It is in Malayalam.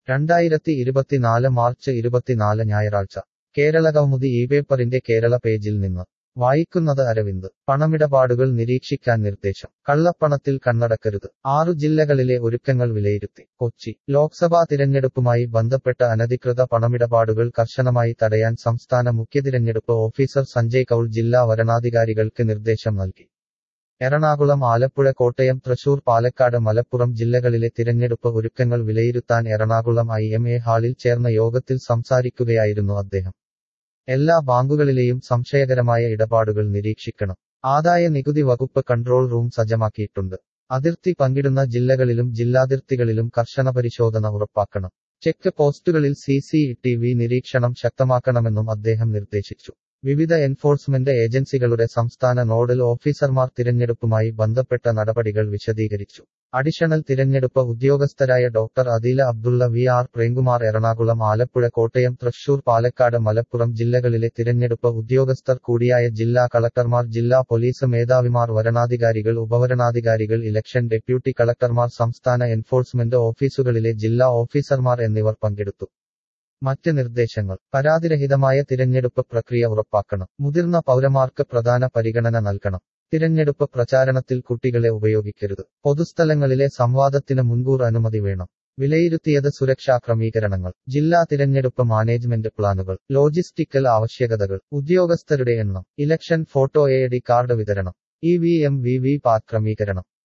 രണ്ടായിരത്തി ഇരുപത്തിനാല് മാർച്ച് ഇരുപത്തിനാല് ഞായറാഴ്ച കേരളകൗമുദി ഈ പേപ്പറിന്റെ കേരള പേജിൽ നിന്ന് വായിക്കുന്നത് അരവിന്ദ് പണമിടപാടുകൾ നിരീക്ഷിക്കാൻ നിർദ്ദേശം കള്ളപ്പണത്തിൽ കണ്ണടക്കരുത് ആറു ജില്ലകളിലെ ഒരുക്കങ്ങൾ വിലയിരുത്തി കൊച്ചി ലോക്സഭാ തിരഞ്ഞെടുപ്പുമായി ബന്ധപ്പെട്ട അനധികൃത പണമിടപാടുകൾ കർശനമായി തടയാൻ സംസ്ഥാന മുഖ്യ തിരഞ്ഞെടുപ്പ് ഓഫീസർ സഞ്ജയ് കൌൾ ജില്ലാ വരണാധികാരികൾക്ക് നിർദ്ദേശം നൽകി എറണാകുളം ആലപ്പുഴ കോട്ടയം തൃശൂർ പാലക്കാട് മലപ്പുറം ജില്ലകളിലെ തിരഞ്ഞെടുപ്പ് ഒരുക്കങ്ങൾ വിലയിരുത്താൻ എറണാകുളം ഐ എം എ ഹാളിൽ ചേർന്ന യോഗത്തിൽ സംസാരിക്കുകയായിരുന്നു അദ്ദേഹം എല്ലാ ബാങ്കുകളിലെയും സംശയകരമായ ഇടപാടുകൾ നിരീക്ഷിക്കണം ആദായ നികുതി വകുപ്പ് കൺട്രോൾ റൂം സജ്ജമാക്കിയിട്ടുണ്ട് അതിർത്തി പങ്കിടുന്ന ജില്ലകളിലും ജില്ലാതിർത്തികളിലും കർശന പരിശോധന ഉറപ്പാക്കണം ചെക്ക് പോസ്റ്റുകളിൽ സി സി ടി വി നിരീക്ഷണം ശക്തമാക്കണമെന്നും അദ്ദേഹം നിർദ്ദേശിച്ചു വിവിധ എൻഫോഴ്സ്മെന്റ് ഏജൻസികളുടെ സംസ്ഥാന നോഡൽ ഓഫീസർമാർ തിരഞ്ഞെടുപ്പുമായി ബന്ധപ്പെട്ട നടപടികൾ വിശദീകരിച്ചു അഡീഷണൽ തിരഞ്ഞെടുപ്പ് ഉദ്യോഗസ്ഥരായ doctor Adeela Abdulla V R Premkumar Ernakulam Alappuzha Kottayam Thrissur Palakkad Malappuram ജില്ലകളിലെ തിരഞ്ഞെടുപ്പ് ഉദ്യോഗസ്ഥർ കൂടിയായ ജില്ലാ കളക്ടർമാർ ജില്ലാ പോലീസ് മേധാവിമാർ വരണാധികാരികൾ ഉപവരണാധികാരികൾ ഇലക്ഷൻ ഡെപ്യൂട്ടി കളക്ടർമാർ സംസ്ഥാന എൻഫോഴ്സ്മെന്റ് ഓഫീസുകളിലെ ജില്ലാ ഓഫീസർമാർ എന്നിവർ പങ്കെടുത്തു മറ്റ് നിർദ്ദേശങ്ങൾ പരാതിരഹിതമായ തിരഞ്ഞെടുപ്പ് പ്രക്രിയ ഉറപ്പാക്കണം മുതിർന്ന പൗരന്മാർക്ക് പ്രധാന പരിഗണന നൽകണം തിരഞ്ഞെടുപ്പ് പ്രചാരണത്തിൽ കുട്ടികളെ ഉപയോഗിക്കരുത് പൊതുസ്ഥലങ്ങളിലെ സംവാദത്തിന് മുൻകൂർ അനുമതി വേണം വിലയിരുത്തിയത് സുരക്ഷാ ക്രമീകരണങ്ങൾ ജില്ലാ തിരഞ്ഞെടുപ്പ് മാനേജ്മെന്റ് പ്ലാനുകൾ ലോജിസ്റ്റിക്കൽ ആവശ്യകതകൾ ഉദ്യോഗസ്ഥരുടെ എണ്ണം election photo I D card വിതരണം E V M V V PAT ക്രമീകരണം